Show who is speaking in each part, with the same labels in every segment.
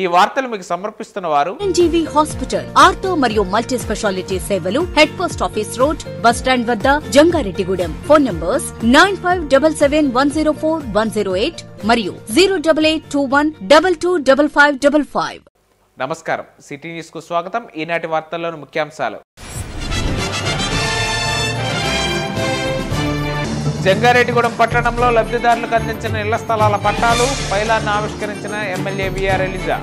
Speaker 1: ఈ వార్తలు మీకు సమర్పిస్తున్న వారు
Speaker 2: ఎన్జీవి హాస్పిటల్ ఆర్థో మరియు మల్టీ స్పెషాలిటీ సేవలు head post office road bus stand వద్ద Jangareddygudem phone numbers nine five double seven one zero four one zero eight మరియు zero double eight two one double two double five double five
Speaker 1: నమస్కారం city news కు స్వాగతం ఈనాటి వార్తల్లోని ముఖ్యాంశాలు జంగారెడ్డిగూడెం పట్టణంలో లబ్ధిదారులకు అందించిన ఇళ్ల స్థలాల పట్టాలు పైలాన్ని ఆవిష్కరించిన ఎమ్మెల్యే విఆర్ ఎలిజా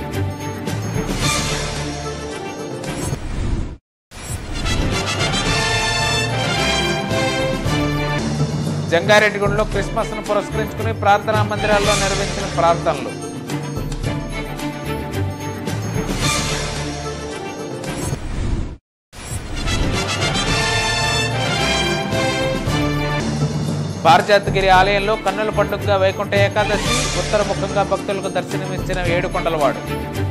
Speaker 1: జంగారెడ్డిగూడెంలో క్రిస్మస్ ను పురస్కరించుకుని ప్రార్థనా మందిరాల్లో నిర్వహించిన ప్రార్థనలు పారిజాతగిరి ఆలయంలో కన్నుల పండుగగా వైకుంఠ ఏకాదశి ఉత్తరముఖంగా భక్తులకు దర్శనమిచ్చిన ఏడుకొండలవాడు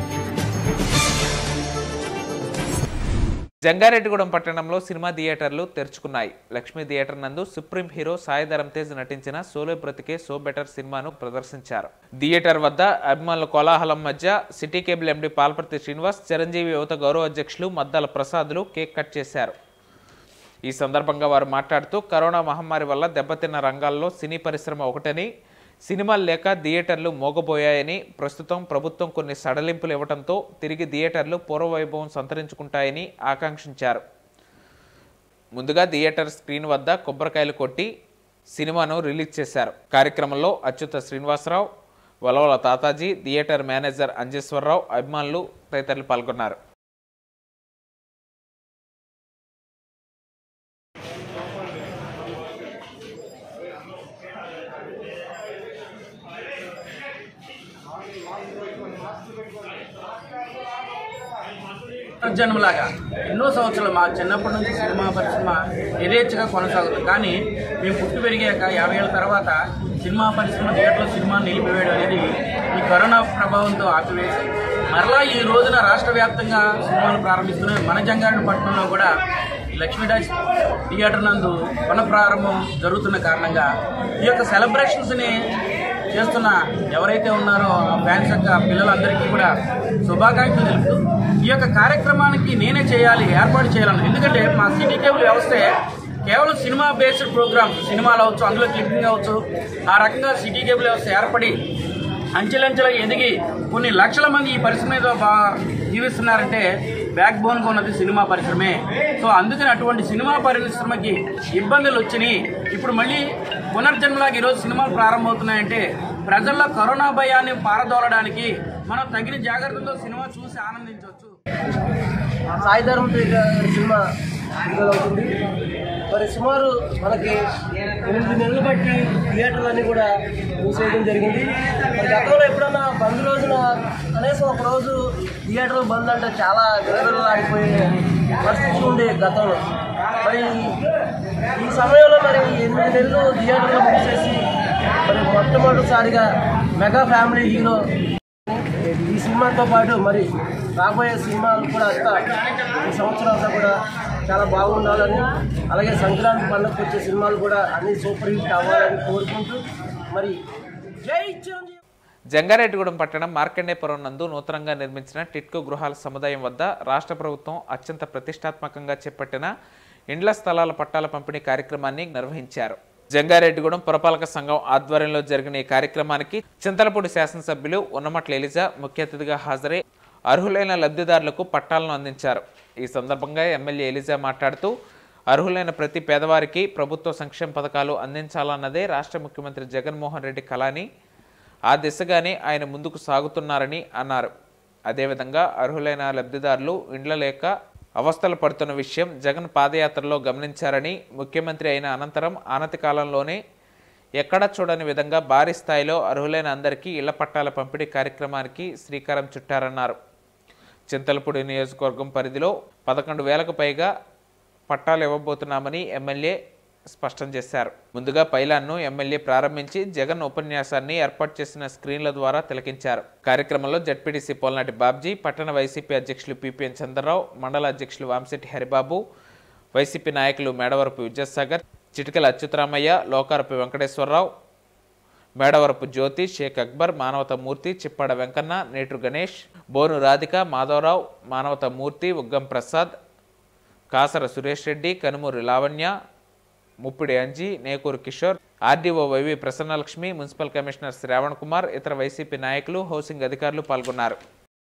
Speaker 1: జంగారెడ్డిగూడెం పట్టణంలో సినిమా థియేటర్లు తెరుచుకున్నాయి లక్ష్మీ థియేటర్ నందు సుప్రీం హీరో సాయి ధరమ్ తేజ్ నటించిన సోలో బ్రతికే సో బెటర్ సినిమాను ప్రదర్శించారు థియేటర్ వద్ద అభిమానుల కోలాహలం మధ్య city cable MD Palparthi Srinivas Chiranjeevi యువత గౌరవ అధ్యక్షులు మద్దాల ప్రసాదులు కేక్ కట్ చేశారు ఈ సందర్భంగా వారు మాట్లాడుతూ కరోనా మహమ్మారి వల్ల దెబ్బతిన్న రంగాల్లో సినీ పరిశ్రమ ఒకటని సినిమాలు లేక థియేటర్లు మోగబోయాయని ప్రస్తుతం ప్రభుత్వం కొన్ని సడలింపులు ఇవ్వడంతో తిరిగి థియేటర్లు పూర్వవైభవం సంతరించుకుంటాయని ఆకాంక్షించారు ముందుగా థియేటర్ స్క్రీన్ వద్ద కొబ్బరికాయలు కొట్టి సినిమాను రిలీజ్ చేశారు కార్యక్రమంలో అచ్యుత శ్రీనివాసరావు వలవల తాతాజీ థియేటర్ మేనేజర్ అంజేశ్వరరావు అభిమానులు తదితరులు పాల్గొన్నారు
Speaker 3: జన్మలాగా ఎన్నో సంవత్సరాలు మా చిన్నప్పటి నుంచి సినిమా పరిశ్రమ యథేచ్ఛగా కొనసాగుతుంది కానీ మేము పుట్టి పెరిగాక యాభై ఏళ్ళ తర్వాత సినిమా పరిశ్రమ థియేటర్లో సినిమా నిలిపివేయడం అనేది ఈ కరోనా ప్రభావంతో ఆపివేసి మరలా ఈ రోజున రాష్ట్ర వ్యాప్తంగా సినిమాలు ప్రారంభిస్తున్న మన జంగారెడ్డి పట్టణంలో కూడా ఈ లక్ష్మీదాస్ థియేటర్ నందు పునఃప్రారంభం జరుగుతున్న కారణంగా ఈ యొక్క సెలబ్రేషన్స్ని చేస్తున్న ఎవరైతే ఉన్నారో ఆ ఫ్యాన్స్ యొక్క పిల్లలందరికీ కూడా శుభాకాంక్షలు తెలుపుతూ ఈ యొక్క కార్యక్రమానికి నేనే చేయాలి ఏర్పాటు చేయాలని ఎందుకంటే మా సిటీ కేబుల్ వ్యవస్థే కేవలం సినిమా బేస్డ్ ప్రోగ్రామ్స్ సినిమాలు అవచ్చు అందులో క్లిప్పింగ్ అవచ్చు ఆ రకంగా సిటీ కేబుల్ వ్యవస్థ ఏర్పడి అంచెలంచెలుగా ఎదిగి కొన్ని లక్షల మంది ఈ పరిశ్రమ మీద బాగా జీవిస్తున్నారంటే బ్యాక్ బోన్గా ఉన్నది సినిమా పరిశ్రమే సో అందుకని అటువంటి సినిమా పరిశ్రమకి ఇబ్బందులు వచ్చినాయి ఇప్పుడు మళ్ళీ పునర్జన్మలాగా ఈరోజు సినిమాలు ప్రారంభమవుతున్నాయంటే ప్రజల్లో కరోనా భయాన్ని పారదోలడానికి మనం తగిన జాగ్రత్తతో సినిమా చూసి ఆనందించవచ్చు
Speaker 4: సాయి ధర్మ తేజ గారి సినిమా విడుదలవుతుంది మరి సుమారు మనకి ఎనిమిది నెలలు బట్టి థియేటర్లన్నీ కూడా మూసేయడం జరిగింది మరి గతంలో ఎప్పుడన్నా బంద్ రోజున కనీసం ఒక రోజు థియేటర్లు బంద్ అంటే చాలా విరవిరలాడిపోయే పరిస్థితి ఉండే గతంలో మరి ఈ సమయంలో మరి ఎనిమిది నెలలు థియేటర్లు మూసేసి మరి మొట్టమొదటిసారిగా మెగా ఫ్యామిలీ హీరో ఈ సినిమాతో పాటు మరి రాబోయే సినిమాలు కూడా అంతా ఈ సంవత్సరం అంతా కూడా చాలా బాగుండాలని అలాగే సంక్రాంతి పండుగకు వచ్చే సినిమాలు కూడా అన్ని సూపర్ హిట్ అవ్వాలని కోరుకుంటూ మరి జై చిరంజీవి
Speaker 1: జంగారెడ్డిగూడెం పట్టణం మార్కండేపురం నందు నూతనంగా నిర్మించిన టిట్కో గృహాల సముదాయం వద్ద రాష్ట్ర ప్రభుత్వం అత్యంత ప్రతిష్టాత్మకంగా చేపట్టిన ఇండ్ల స్థలాల పట్టాల పంపిణీ కార్యక్రమాన్ని నిర్వహించారు జంగారెడ్డిగూడెం పురపాలక సంఘం ఆధ్వర్యంలో జరిగిన ఈ కార్యక్రమానికి చింతలపూడి శాసనసభ్యులు ఉన్నమట్ల ఎలిజా ముఖ్య అతిథిగా హాజరై అర్హులైన లబ్ధిదారులకు పట్టాలను అందించారు ఈ సందర్భంగా ఎమ్మెల్యే ఎలిజా మాట్లాడుతూ అర్హులైన ప్రతి పేదవారికి ప్రభుత్వ సంక్షేమ పథకాలు అందించాలన్నదే రాష్ట్ర ముఖ్యమంత్రి జగన్మోహన్ రెడ్డి కళని ఆ దిశగానే ఆయన ముందుకు సాగుతున్నారని అన్నారు అదేవిధంగా అర్హులైన లబ్ధిదారులు ఇండ్ల లేక అవస్థలు పడుతున్న విషయం జగన్ పాదయాత్రలో గమనించారని ముఖ్యమంత్రి అయిన అనంతరం ఆనతి కాలంలోనే ఎక్కడా చూడని విధంగా భారీ స్థాయిలో అర్హులైన అందరికీ ఇళ్ల పట్టాల పంపిణీ కార్యక్రమానికి శ్రీకారం చుట్టారన్నారు చింతలపూడి నియోజకవర్గం పరిధిలో పదకొండు వేలకు పైగా పట్టాలు ఇవ్వబోతున్నామని ఎమ్మెల్యే స్పష్టం చేశారు ముందుగా పైలాన్ను ఎమ్మెల్యే ప్రారంభించి జగన్ ఉపన్యాసాన్ని ఏర్పాటు చేసిన స్క్రీన్ల ద్వారా తిలకించారు కార్యక్రమంలో జడ్పీటీసీ పోల్నాటి బాబ్జీ పట్టణ వైసీపీ అధ్యక్షులు పిపిఎన్ చంద్రరావు మండల అధ్యక్షులు వాంశెట్టి హరిబాబు వైసీపీ నాయకులు మేడవరపు విద్యాసాగర్ చిటికల అచ్యుతరామయ్య లోకారపు వెంకటేశ్వరరావు మేడవరపు జ్యోతి షేక్ అక్బర్ మానవత మూర్తి చిప్పాడ వెంకన్న నేట్రు గణేష్ బోను Radhika Madhavarao Manavatha Murthy Uggam Prasad Kasara Suresh Reddy Kanumuri Lavanya Muppidi Anji Nekuru Kishore RDO YV Prasannalakshmi municipal commissioner Sravan Kumar ఇతర వైసీపీ నాయకులు హౌసింగ్ అధికారులు పాల్గొన్నారు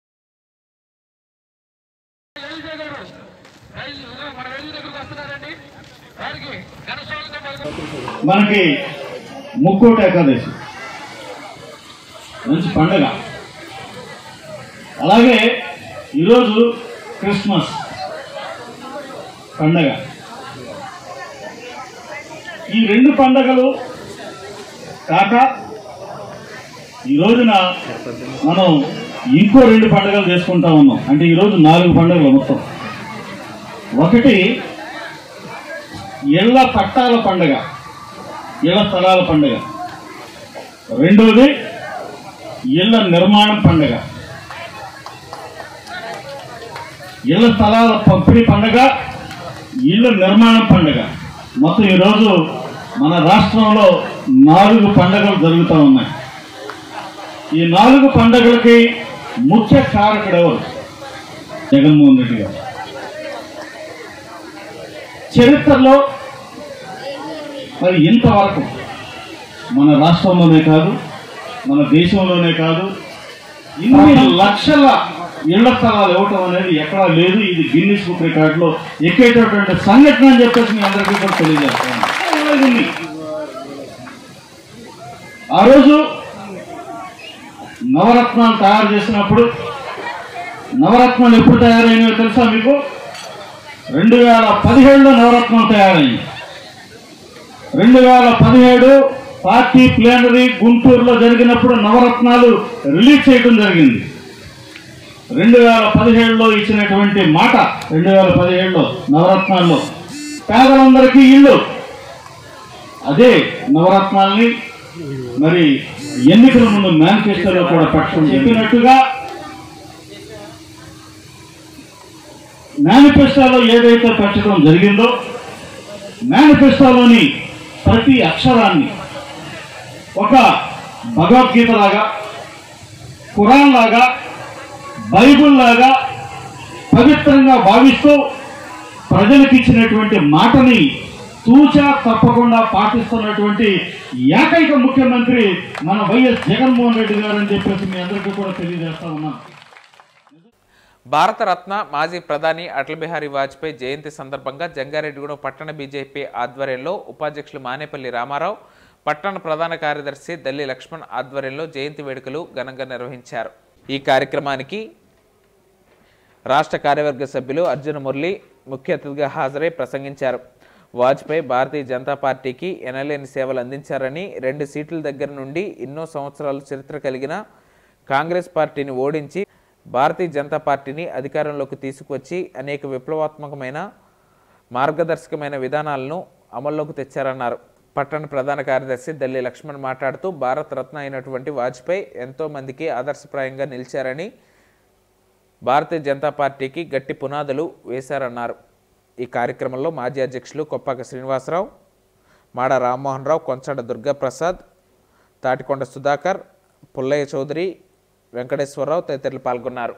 Speaker 5: మనకి ముక్కోటి ఏకాదశి మంచి పండగ అలాగే ఈరోజు క్రిస్మస్ పండగ ఈ రెండు పండగలు కాక ఈ రోజున మనం ఇంకో రెండు పండుగలు చేసుకుంటా ఉన్నాం అంటే ఈరోజు నాలుగు పండుగలు మొత్తం ఒకటి ఇళ్ల పట్టాల పండగ ఇళ్ల స్థలాల పండగ రెండోది ఇళ్ల నిర్మాణం పండగ ఇళ్ల స్థలాల పంపిణీ పండగ ఇళ్ల నిర్మాణం పండగ మొత్తం ఈరోజు మన రాష్ట్రంలో నాలుగు పండగలు జరుగుతూ ఉన్నాయి ఈ నాలుగు పండగలకి ముఖ్య కారకుడు ఎవరు జగన్మోహన్ రెడ్డి గారు చరిత్రలో మరి ఇంతవరకు మన రాష్ట్రంలోనే కాదు మన దేశంలోనే కాదు ఇన్ని లక్షల ఇళ్ల స్థలాలు ఇవ్వటం అనేది ఎక్కడా లేదు ఇది గిన్నిస్ బుక్ రికార్డులో ఎక్కేటటువంటి సంఘటన అని చెప్పేసి మీ అందరికీ కూడా తెలియజేస్తాను అలాగే ఉంది. ఆ రోజు నవరత్నాలు తయారు చేసినప్పుడు నవరత్నాలు ఎప్పుడు తయారైనవో తెలుసా మీకు రెండు వేల పదిహేడులో నవరత్నాలు తయారైంది రెండు వేల పదిహేడు పార్టీ ప్లేనరీ గుంటూరులో జరిగినప్పుడు నవరత్నాలు రిలీజ్ చేయడం జరిగింది రెండు వేల పదిహేడులో ఇచ్చినటువంటి మాట రెండు వేల పదిహేడులో నవరత్నాల్లో పేదలందరికీ ఇల్లు అదే నవరత్నాల్ని మరి ఎన్నికల ముందు మేనిఫెస్టోలో కూడా పెట్టడం చెప్పినట్టుగా మేనిఫెస్టోలో ఏదైతే పెట్టడం జరిగిందో మేనిఫెస్టోలోని ప్రతి అక్షరాన్ని ఒక భగవద్గీత లాగా ఖురాన్ లాగా బైబుల్ లాగా పవిత్రంగా భావిస్తూ ప్రజలకు ఇచ్చినటువంటి మాటని తూచా తప్పకుండా పాటిస్తున్నటువంటి ఏకైక ముఖ్యమంత్రి మన వైఎస్ జగన్మోహన్ రెడ్డి గారు అని చెప్పేసి మీ అందరికీ కూడా తెలియజేస్తా ఉన్నాను
Speaker 1: భారతరత్న మాజీ ప్రధాని అటల్ బిహారీ వాజ్పేయి జయంతి సందర్భంగా జంగారెడ్డిగూడెం పట్టణ బీజేపీ ఆధ్వర్యంలో ఉపాధ్యక్షులు మానేపల్లి రామారావు పట్టణ ప్రధాన కార్యదర్శి దల్లి లక్ష్మణ్ ఆధ్వర్యంలో జయంతి వేడుకలు ఘనంగా నిర్వహించారు ఈ కార్యక్రమానికి రాష్ట్ర కార్యవర్గ సభ్యులు అర్జున మురళి ముఖ్య అతిథిగా హాజరై ప్రసంగించారు వాజ్పేయి భారతీయ జనతా పార్టీకి ఎనలేని సేవలు అందించారని రెండు సీట్ల దగ్గర నుండి ఎన్నో సంవత్సరాలు చరిత్ర కలిగిన కాంగ్రెస్ పార్టీని ఓడించి భారతీయ జనతా పార్టీని అధికారంలోకి తీసుకువచ్చి అనేక విప్లవాత్మకమైన మార్గదర్శకమైన విధానాలను అమల్లోకి తెచ్చారన్నారు పట్టణ ప్రధాన కార్యదర్శి దల్లి లక్ష్మణ్ మాట్లాడుతూ భారత రత్న అయినటువంటి వాజ్పేయి ఎంతో మందికి ఆదర్శప్రాయంగా నిలిచారని భారతీయ జనతా పార్టీకి గట్టి పునాదులు వేశారన్నారు ఈ కార్యక్రమంలో మాజీ అధ్యక్షులు కొప్పాక శ్రీనివాసరావు మాడ రామ్మోహన్ రావు కొంచాడ దుర్గాప్రసాద్ తాటికొండ సుధాకర్ పుల్లయ్య చౌదరి వెంకటేశ్వరరావు తదితరులు పాల్గొన్నారు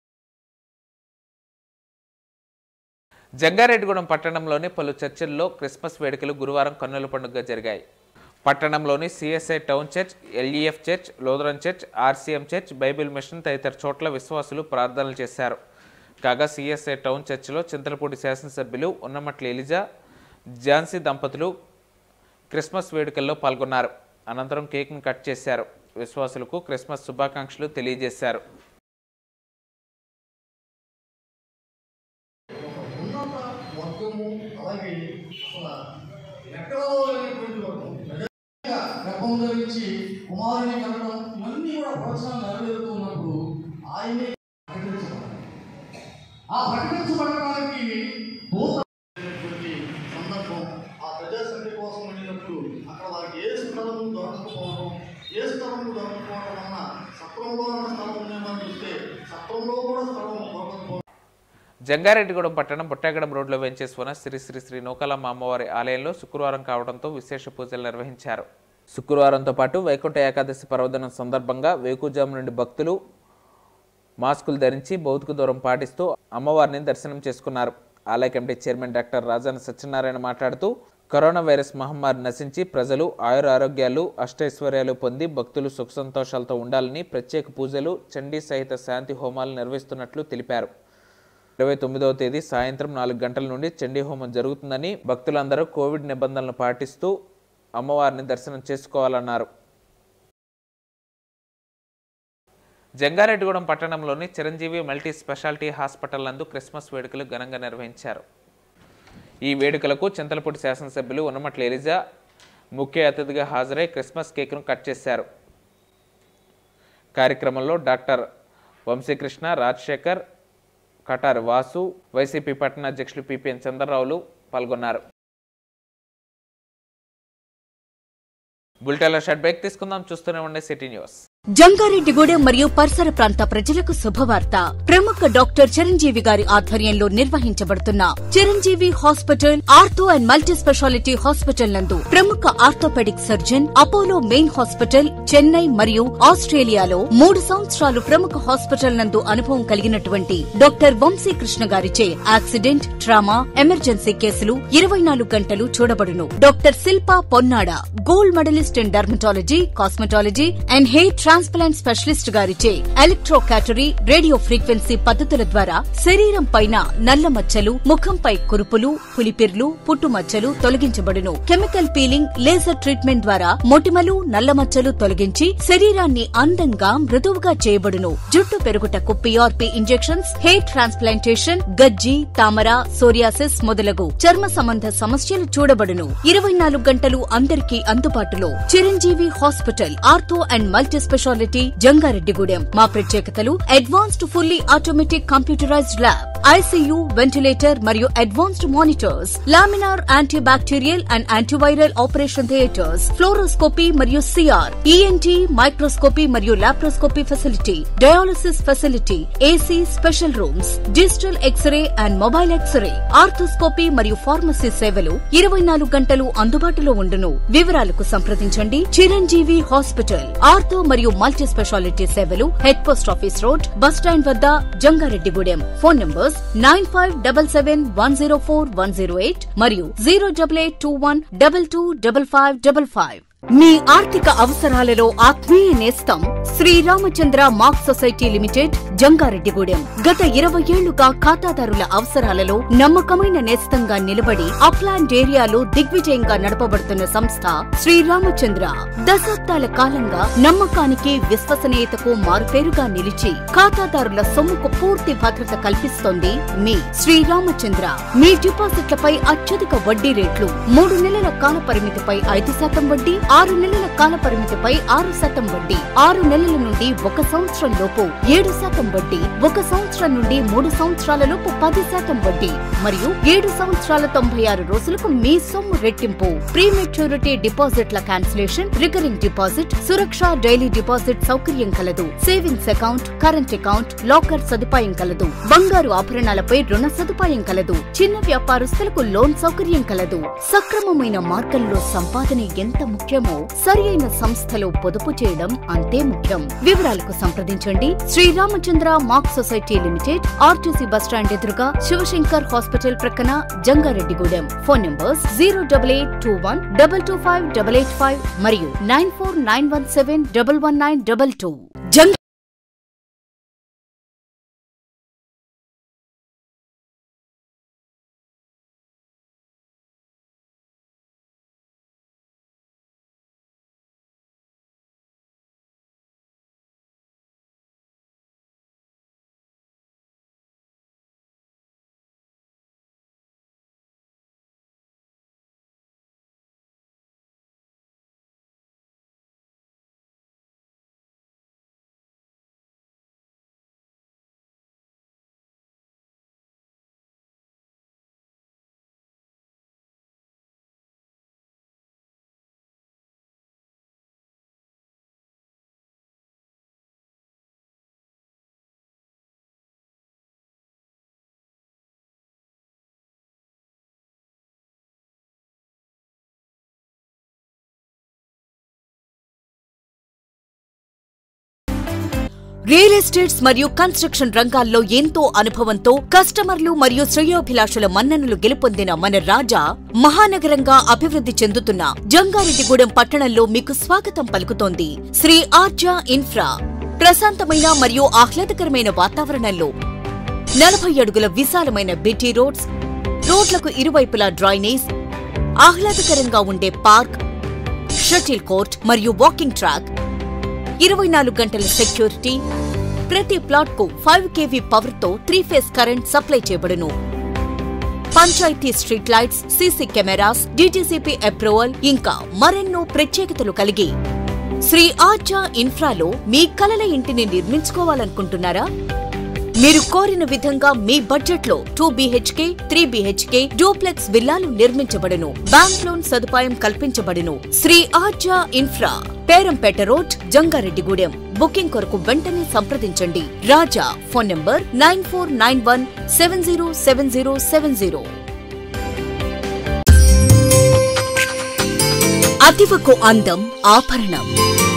Speaker 1: జంగారెడ్డిగూడెం పట్టణంలోని పలు చర్చిల్లో క్రిస్మస్ వేడుకలు గురువారం కన్నుల పండుగగా జరిగాయి పట్టణంలోని CSI town church LEF church Lutheran church RCM church Bible mission తదితర చోట్ల విశ్వాసులు ప్రార్థనలు చేశారు కాగా సిఎస్ఐ టౌన్ చర్చిలో చింతలపూడి శాసనసభ్యులు ఉన్నమట్ల ఎలిజా ఝాన్సీ దంపతులు క్రిస్మస్ వేడుకల్లో పాల్గొన్నారు అనంతరం కేక్ను కట్ చేశారు విశ్వాసులకు క్రిస్మస్ శుభాకాంక్షలు తెలియజేశారు
Speaker 6: వర్గము అలాగే అసలు ఎక్కడో లేనటువంటి వర్గం నిజంగా గర్భం ధరించి కుమారుని కనడం ఇవన్నీ కూడా ప్రవచనాలు నెరవేరుతూ ఉన్నప్పుడు ఆయనే ప్రకటించబడాలి ఆ ప్రకటించబడడానికి దూత అనేటువంటి సందర్భం ఆ ప్రజాసంఖ్య కోసం వెళ్ళినప్పుడు అక్కడ వారికి ఏ స్థలము దొరకకపోవడం ఏ స్థలము దొరకకపోవడం వలన సత్రంలో ఉన్న స్థలం ఉందేమని చూస్తే సత్రంలో కూడా స్థలం దొరకకపోవడం
Speaker 1: జంగారెడ్డిగూడెం పట్టణం పుట్టగడం రోడ్లో వెంచేసి ఉన్న శ్రీ శ్రీ శ్రీ నూకాలమ్మ అమ్మవారి ఆలయంలో శుక్రవారం కావడంతో విశేష పూజలు నిర్వహించారు శుక్రవారంతో పాటు వైకుంఠ ఏకాదశి పర్వదినం సందర్భంగా వేకుజాము నుండి భక్తులు మాస్కులు ధరించి భౌతిక దూరం పాటిస్తూ అమ్మవారిని దర్శనం చేసుకున్నారు ఆలయ committee chairman doctor Rajana Satyanarayana మాట్లాడుతూ కరోనా వైరస్ మహమ్మారి నశించి ప్రజలు ఆయుర ఆరోగ్యాలు అష్టైశ్వర్యాలు పొంది భక్తులు సుఖ సంతోషాలతో ఉండాలని ప్రత్యేక పూజలు చండీ సహిత శాంతి హోమాలు నిర్వహిస్తున్నట్లు తెలిపారు ఇరవై తొమ్మిదవ తేదీ సాయంత్రం నాలుగు గంటల నుండి చండీ హోమం జరుగుతుందని భక్తులందరూ కోవిడ్ నిబంధనలు పాటిస్తూ అమ్మవారిని దర్శనం చేసుకోవాలన్నారు జంగారెడ్డిగూడెం పట్టణంలోని చిరంజీవి మల్టీ స్పెషాలిటీ హాస్పిటల్ నందు క్రిస్మస్ వేడుకలు ఘనంగా నిర్వహించారు ఈ వేడుకలకు చింతలపూడి శాసనసభ్యులు ఉన్నమట్ల ఎలిజా ముఖ్య అతిథిగా హాజరై క్రిస్మస్ కేక్ను కట్ చేశారు కార్యక్రమంలో డాక్టర్ వంశీకృష్ణ రాజశేఖర్ కటార్ వాసు వైసీపీ పట్టణ అధ్యక్షులు పిపిఎన్ చంద్రరావులు పాల్గొన్నారు బులెటిన్లో షర్ట్ బ్రేక్ తీసుకుందాం చూస్తూనే ఉండే సిటీ న్యూస్
Speaker 2: జంగారెడ్డిగూడెం మరియు పరిసర ప్రాంత ప్రజలకు శుభవార్త ప్రముఖ డాక్టర్ చిరంజీవి గారి ఆధ్వర్యంలో నిర్వహించబడుతున్న Chiranjeevi hospital ortho and multi speciality hospital నందు ప్రముఖ orthopaedic surgeon Apollo main hospital Chennai మరియు ఆస్ట్రేలియాలో మూడు సంవత్సరాలు ప్రముఖ హాస్పిటల్ నందు అనుభవం కలిగినటువంటి డాక్టర్ వంశీకృష్ణ గారిచే యాక్సిడెంట్ ట్రామా ఎమర్జెన్సీ కేసులు ఇరవై నాలుగు గంటలు చూడబడును doctor Shilpa Ponnada gold medalist in dermatology cosmetology and hair transplant specialist గారిచే ఎలక్ట్రో క్యాటరీ రేడియో ఫ్రీక్వెన్సీ పద్ధతుల ద్వారా శరీరం పైన నల్ల మచ్చలు ముఖంపై కురుపులు పులిపిర్లు పుట్టుమచ్చలు తొలగించబడును కెమికల్ పీలింగ్ లేజర్ ట్రీట్మెంట్ ద్వారా మొటిమలు నల్ల మచ్చలు తొలగించి శరీరాన్ని అందంగా మృదువుగా చేయబడును జుట్టు పెరుగుటకు పిఆర్పి ఇంజెక్షన్స్ హెయిర్ ట్రాన్స్ప్లాంటేషన్ గజ్జి తామర సోరియాసిస్ మొదలగు చర్మ సంబంధ సమస్యలు చూడబడును ఇరవై నాలుగు గంటలు అందరికీ అందుబాటులో Chiranjeevi hospital ortho and multi speciality Jangareddygudem మా ప్రత్యేకతలు advanced fully automatic computerised lab ICU ventilator మరియు advanced monitors laminar anti bacterial and antiviral operation theatres fluoroscopy మరియు సిఆర్ ఈఎన్టీ మైక్రోస్కోపీ మరియు laparoscopy facility dialysis facility AC special rooms digital X ray and mobile X ray arthroscopy మరియు pharmacy సేవలు ఇరవై నాలుగు గంటలు అందుబాటులో ఉండును వివరాలకు సంప్రదించండి చిరంజీవి హాస్పిటల్ ఆర్థో మరియు మల్టీ స్పెషాలిటీ సేవలు head post office road bus stand వద్ద Jangareddygudem phone numbers nine five double seven one zero four one zero eight మరియు zero double eight two one double two double five double five మీ ఆర్థిక అవసరాలలో ఆత్మీయ నేస్తం Sriramachandra mark society limited Jangareddygudem గత ఇరవై ఏళ్లుగా ఖాతాదారుల అవసరాలలో నమ్మకమైన నేస్తంగా నిలబడి అప్లాండ్ ఏరియాలో దిగ్విజయంగా నడపబడుతున్న సంస్థ శ్రీరామచంద్ర దశాబ్దాల కాలంగా నమ్మకానికి విశ్వసనీయతకు మారుపేరుగా నిలిచి ఖాతాదారుల సొమ్ముకు పూర్తి భద్రత కల్పిస్తోంది మీ శ్రీరామచంద్ర మీ డిపాజిట్లపై అత్యధిక వడ్డీ రేట్లు మూడు నెలల కాల పరిమితిపై ఐదు శాతం వడ్డీ ఆరు నెలల కాల పరిమితిపై ఆరు శాతం వడ్డీ ఆరు నెలల నుండి ఒక సంవత్సరం లోపు ఏడు శాతం వడ్డీ ఒక సంవత్సరం నుండి మూడు సంవత్సరాల లోపు పది శాతం వడ్డీ మరియు ఏడు సంవత్సరాల తొంభై ఆరు రోజులకు మీ సొమ్ము రెట్టింపు ప్రీమెచ్యూరిటీ డిపాజిట్ల cancellation recurring deposit Suraksha daily deposit సౌకర్యం కలదు savings account current account locker సదుపాయం కలదు బంగారు ఆభరణాలపై రుణ సదుపాయం కలదు చిన్న వ్యాపారస్తులకు లోన్ సౌకర్యం కలదు సక్రమమైన మార్గంలో సంపాదన ఎంత ముఖ్యమో సరియైన సంస్థలో పొదుపు చేయడం అంతే ముఖ్యం వివరాలకు సంప్రదించండి Sriramachandra mark society limited RTC bus stand ఎదురుగా శివశంకర్ హాస్పిటల్ ప్రక్కన Jangareddygudem phone numbers zero double eight two one double two five double eight five మరియు nine four nine one seven double one nine double two జంగ రియల్ ఎస్టేట్స్ మరియు construction రంగాల్లో ఎంతో అనుభవంతో కస్టమర్లు మరియు శ్రేయోభిలాషుల మన్ననలు గెలుపొందిన మన రాజా మహానగరంగా అభివృద్ధి చెందుతున్న జంగారెడ్డిగూడెం పట్టణంలో మీకు స్వాగతం పలుకుతోంది శ్రీ ఆర్జా ఇన్ఫ్రా ప్రశాంతమైన మరియు ఆహ్లాదకరమైన వాతావరణంలో నలభై అడుగుల విశాలమైన బిటీ రోడ్స్ రోడ్లకు ఇరువైపులా డ్రైనేజ్ ఆహ్లాదకరంగా ఉండే పార్క్ షటిల్ కోర్ట్ మరియు వాకింగ్ ట్రాక్ ఇరవై నాలుగు గంటల సెక్యూరిటీ ప్రతి ప్లాట్ కు ఫైవ్ కేవీ పవర్ తో త్రీ ఫేజ్ కరెంట్ సప్లై చేయబడును panchayati street lights CC cameras DTCP approval ఇంకా మరెన్నో ప్రత్యేకతలు కలిగి శ్రీ ఆర్చా ఇన్ఫ్రాలో మీ కలల ఇంటిని నిర్మించుకోవాలనుకుంటున్నారా మీరు కోరిన విధంగా మీ బడ్జెట్ లో two BHK three BHK duplex విల్లాలు నిర్మించబడును బ్యాంక్ లోన్ సదుపాయం కల్పించబడును Sri Arja infra Perampeta road Jangareddygudem booking కొరకు వెంటనే సంప్రదించండి Raja phone number nine four nine one seven zero seven zero seven zero అతివకు అందం ఆభరణం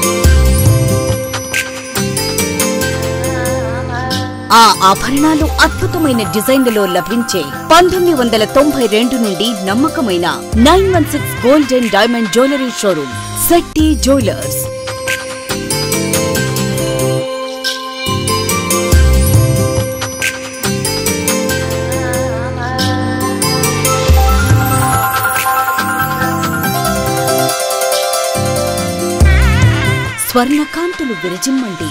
Speaker 2: ఆ ఆభరణాలు అద్భుతమైన డిజైన్లలో లభించే పంతొమ్మిది వందల తొంభై రెండు నుండి నమ్మకమైన nine one six gold and diamond jewellery showroom Shetty jewellers స్వర్ణకాంతులు విరజిమ్మండి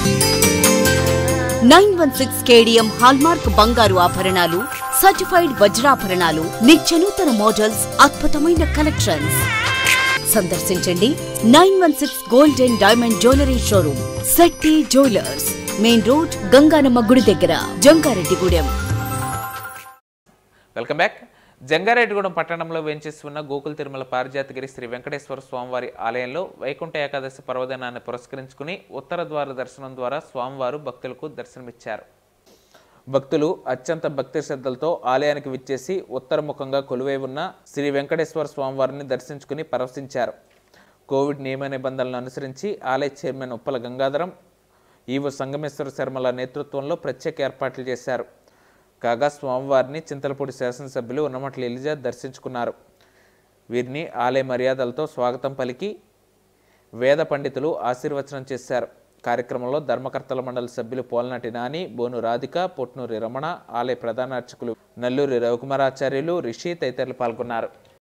Speaker 2: nine one six KDM hallmark బంగారు ఆభరణాలు సర్టిఫైడ్ వజ్రాభరణాలు నిత్యనూతన మోడల్స్ అద్భుతమైన కలెక్షన్స్ సందర్శించండి nine one six gold and diamond jewellery showroom Shetty jewellers main road Ganganamma గుడి దగ్గర జంగారెడ్డిగూడెం
Speaker 1: వెల్కమ్ బ్యాక్ జంగారెడ్డిగూడెం పట్టణంలో వేంచేసి ఉన్న గోకుల తిరుమల పారిజాతగిరి శ్రీ వెంకటేశ్వర స్వామివారి ఆలయంలో వైకుంఠ ఏకాదశి పర్వదినాన్ని పురస్కరించుకుని ఉత్తర ద్వార దర్శనం ద్వారా స్వామివారు భక్తులకు దర్శనమిచ్చారు భక్తులు అత్యంత భక్తి శ్రద్ధలతో ఆలయానికి విచ్చేసి ఉత్తరముఖంగా కొలువై ఉన్న శ్రీ వెంకటేశ్వర స్వామివారిని దర్శించుకుని పరవశించారు కోవిడ్ నియమ నిబంధనలను అనుసరించి ఆలయ చైర్మన్ ఉప్పల గంగాధరం ఈవో సంగమేశ్వర శర్మల నేతృత్వంలో ప్రత్యేక ఏర్పాట్లు చేశారు కాగా స్వామివారిని చింతలపూడి శాసనసభ్యులు ఉన్నమట్ల ఎలిజా దర్శించుకున్నారు వీరిని ఆలయ మర్యాదలతో స్వాగతం పలికి వేద పండితులు ఆశీర్వచనం చేశారు కార్యక్రమంలో ధర్మకర్తల మండలి సభ్యులు పోలనాటి నాని బోను రాధిక పొట్నూరి రమణ ఆలయ ప్రధాన అర్చకులు నల్లూరి రవికుమారాచార్యులు రిషి తదితరులు పాల్గొన్నారు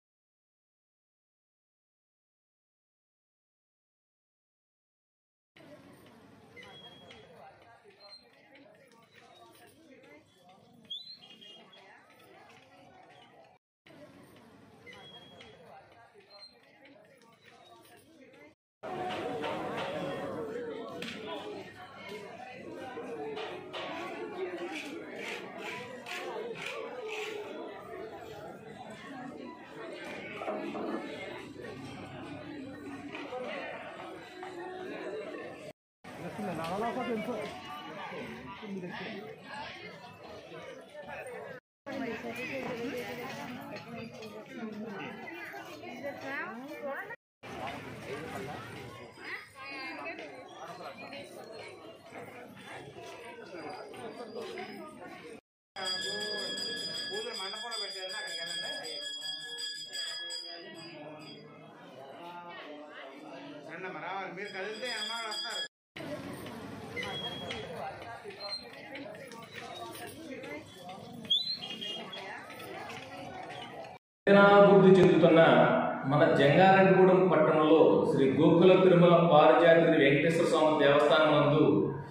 Speaker 7: దినాభివృద్ధి చెందుతున్న మన జంగారెడ్డిగూడెం పట్టణంలో శ్రీ గోకుల తిరుమల పారిజాతి వెంకటేశ్వర స్వామి దేవస్థానం నందు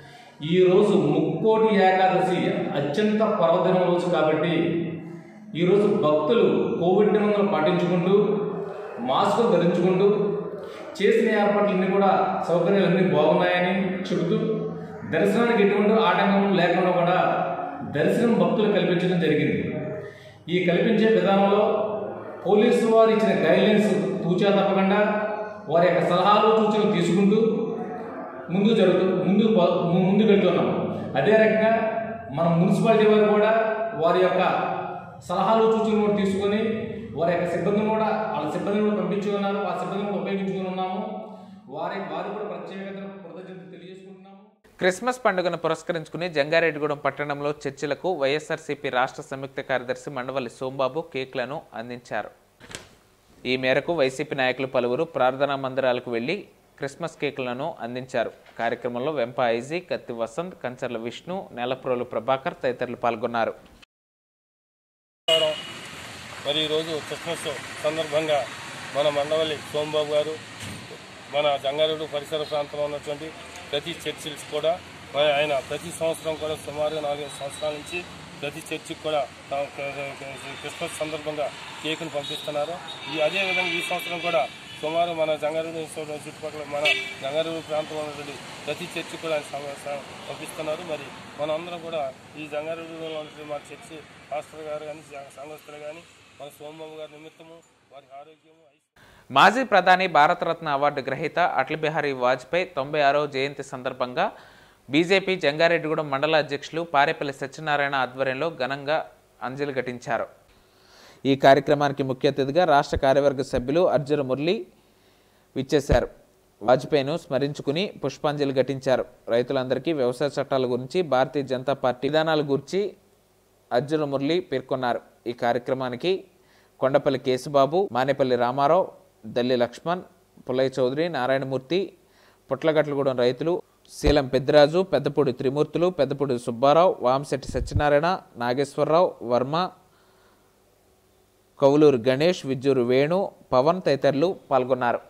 Speaker 7: ఈ రోజు ముక్కోటి ఏకాదశి అత్యంత పర్వదినం రోజు కాబట్టి ఈరోజు భక్తులు కోవిడ్ నిబంధనలు పాటించుకుంటూ మాస్కులు ధరించుకుంటూ చేసిన ఏర్పాట్లన్నీ కూడా సౌకర్యాలన్నీ బాగున్నాయని చెబుతూ దర్శనానికి ఎటువంటి ఆటంకం లేకుండా కూడా దర్శనం భక్తులు కల్పించడం జరిగింది ఈ కల్పించే విధానంలో పోలీసు వారు ఇచ్చిన గైడ్లైన్స్ తూచా తప్పకుండా వారి యొక్క సలహాలు సూచనలు తీసుకుంటూ ముందు జరుగుతూ ముందు ముందుకు వెళ్తున్నాం అదే రకంగా మన మున్సిపాలిటీ వారు కూడా వారి యొక్క సలహాలు సూచనలు కూడా తీసుకొని వారి యొక్క సిబ్బందిని కూడా వాళ్ళ సిబ్బందిని కూడా పంపించుకున్నారు ఆ సిబ్బందిని కూడా ఉపయోగించుకుని ఉన్నాము వారి వారు కూడా ప్రత్యేకత కృతజ్ఞత తెలియజేసుకుంటున్నాము
Speaker 1: క్రిస్మస్ పండుగను పురస్కరించుకుని జంగారెడ్డిగూడెం పట్టణంలో చర్చిలకు వైఎస్ఆర్సీపీ రాష్ట్ర సంయుక్త కార్యదర్శి మండవల్లి సోంబాబు కేక్లను అందించారు ఈ మేరకు వైసీపీ నాయకులు పలువురు ప్రార్థనా మందిరాలకు వెళ్లి క్రిస్మస్ కేకులను అందించారు కార్యక్రమంలో వెంప ఐజీ కత్తి వసంత్ కంచర్ల విష్ణు నెలప్రోలు ప్రభాకర్ తదితరులు పాల్గొన్నారు
Speaker 8: మరి ఈరోజు క్రిస్మస్ సందర్భంగా మన మండవల్లి సోమబాబు గారు మన జంగారెడ్డి పరిసర ప్రాంతంలో ఉన్నటువంటి ప్రతి చర్చిల్స్ కూడా మరి ఆయన ప్రతి సంవత్సరం కూడా సుమారు నాలుగైదు సంవత్సరాల నుంచి ప్రతి చర్చికి కూడా తా- క్రిస్మస్ సందర్భంగా కేకును పంపిస్తున్నారు ఈ అదేవిధంగా ఈ సంవత్సరం కూడా సుమారు మన జంగారెడ్డి చుట్టుపక్కల మన జంగారెడ్డి ప్రాంతంలో ఉన్నటువంటి ప్రతి చర్చి కూడా ఆయన సమ- స- పంపిస్తున్నారు మరి మన అందరం కూడా ఈ జంగారెడ్డిలో ఉన్నటువంటి మా చర్చి పాస్టర్ గారు కానీ సంఘస్థులు కానీ మన సోమబాబు గారి నిమిత్తము వారి ఆరోగ్యము ఐశ్వర్యం
Speaker 1: మాజీ ప్రధాని భారతరత్న అవార్డు గ్రహీత అటల్ బిహారీ వాజ్పేయి తొంభై ఆరో జయంతి సందర్భంగా బీజేపీ జంగారెడ్డిగూడెం మండల అధ్యక్షులు పారేపల్లి సత్యనారాయణ ఆధ్వర్యంలో ఘనంగా అంజలి ఘటించారు ఈ కార్యక్రమానికి ముఖ్య అతిథిగా రాష్ట్ర కార్యవర్గ సభ్యులు అర్జున మురళి విచ్చేశారు వాజ్పేయిను స్మరించుకుని పుష్పాంజలి ఘటించారు రైతులందరికీ వ్యవసాయ చట్టాల గురించి భారతీయ జనతా పార్టీ విధానాల గురించి అర్జున మురళి పేర్కొన్నారు ఈ కార్యక్రమానికి కొండపల్లి కేసుబాబు మానేపల్లి రామారావు దల్లి లక్ష్మణ్ పుల్లయ్య చౌదరి నారాయణమూర్తి పుట్లగట్లగూడెం రైతులు శీలం పెద్దిరాజు పెద్దపూడి త్రిమూర్తులు పెద్దపూడి సుబ్బారావు వామశెట్టి సత్యనారాయణ నాగేశ్వరరావు వర్మ కౌలూరు గణేష్ విజ్జూరు వేణు పవన్ తదితరులు పాల్గొన్నారు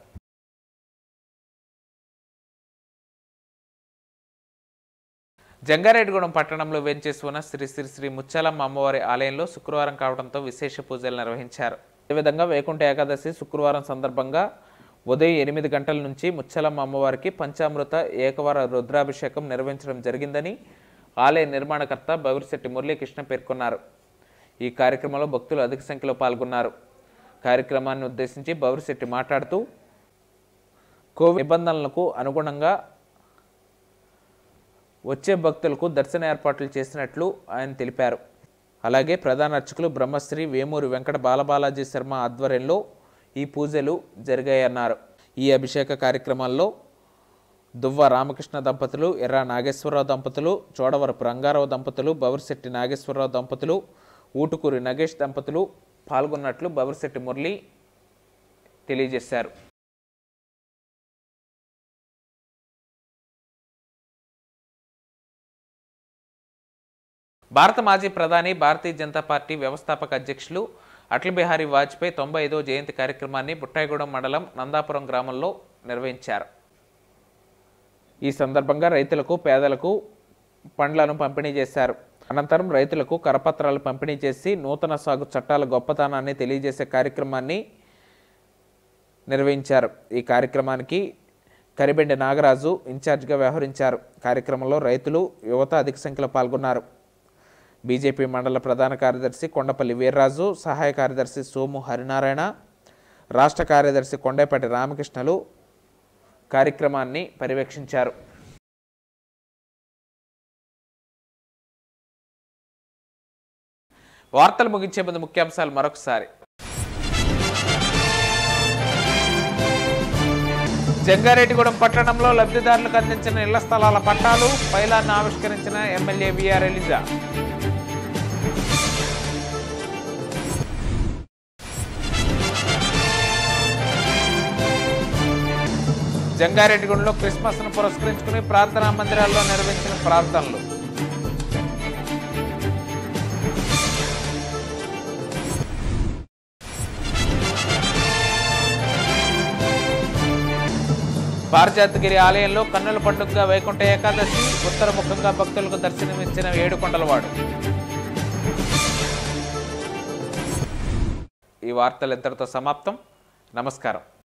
Speaker 1: జంగారెడ్డిగూడెం పట్టణంలో వేంచేసి ఉన్న శ్రీ శ్రీ శ్రీ ముచ్చాలమ్మ అమ్మవారి ఆలయంలో శుక్రవారం కావడంతో విశేష పూజలు నిర్వహించారు అదేవిధంగా వైకుంఠ ఏకాదశి శుక్రవారం సందర్భంగా ఉదయం ఎనిమిది గంటల నుంచి ముచ్చలమ్మ అమ్మవారికి పంచామృత ఏకవార రుద్రాభిషేకం నిర్వహించడం జరిగిందని ఆలయ నిర్మాణకర్త బౌరిశెట్టి మురళీకృష్ణ పేర్కొన్నారు ఈ కార్యక్రమంలో భక్తులు అధిక సంఖ్యలో పాల్గొన్నారు కార్యక్రమాన్ని ఉద్దేశించి బౌరిశెట్టి మాట్లాడుతూ కోవిడ్ నిబంధనలకు అనుగుణంగా వచ్చే భక్తులకు దర్శన ఏర్పాట్లు చేసినట్లు ఆయన తెలిపారు అలాగే ప్రధాన అర్చకులు బ్రహ్మశ్రీ వేమూరి వెంకట బాలబాలాజీ శర్మ ఆధ్వర్యంలో ఈ పూజలు జరిగాయన్నారు ఈ అభిషేక కార్యక్రమాల్లో దువ్వ రామకృష్ణ దంపతులు ఎర్ర నాగేశ్వరరావు దంపతులు చోడవరపు రంగారావు దంపతులు బవరిశెట్టి నాగేశ్వరరావు దంపతులు ఊటుకూరి నగేష్ దంపతులు పాల్గొన్నట్లు బవరిశెట్టి మురళి తెలియజేశారు భారత మాజీ ప్రధాని భారతీయ జనతా పార్టీ వ్యవస్థాపక అధ్యక్షులు అటల్ బిహారీ వాజ్పేయి తొంభై ఐదో జయంతి కార్యక్రమాన్ని బుట్టాయిగూడెం మండలం నందాపురం గ్రామంలో నిర్వహించారు ఈ సందర్భంగా రైతులకు పేదలకు పండ్లను పంపిణీ చేశారు అనంతరం రైతులకు కరపత్రాలు పంపిణీ చేసి నూతన సాగు చట్టాల గొప్పతనాన్ని తెలియజేసే కార్యక్రమాన్ని నిర్వహించారు ఈ కార్యక్రమానికి కరిబెండి నాగరాజు ఇన్ఛార్జిగా వ్యవహరించారు కార్యక్రమంలో రైతులు యువత అధిక సంఖ్యలో పాల్గొన్నారు బీజేపీ మండల ప్రధాన కార్యదర్శి కొండపల్లి వీర్రాజు సహాయ కార్యదర్శి సోము హరినారాయణ రాష్ట్ర కార్యదర్శి కొండేపల్లి రామకృష్ణలు కార్యక్రమాన్ని పర్యవేక్షించారు వార్తలు ముగించే ముందు ముఖ్యాంశాలు మరొకసారి జంగారెడ్డిగూడెం పట్టణంలో లబ్ధిదారులకు అందించిన ఇళ్ల స్థలాల పట్టాలు పైలాన్ని ఆవిష్కరించిన ఎమ్మెల్యే విఆర్ ఎలిజా జంగారెడ్డిగూడెంలో క్రిస్మస్ ను పురస్కరించుకుని ప్రార్థనా మందిరాల్లో నిర్వహించిన ప్రార్థనలు పారిజాతగిరి ఆలయంలో కన్నుల పండుగగా వైకుంఠ ఏకాదశి ఉత్తరముఖంగా భక్తులకు దర్శనమిచ్చిన ఏడుకొండలవాడు ఈ వార్తలు ఇంతటితో సమాప్తం నమస్కారం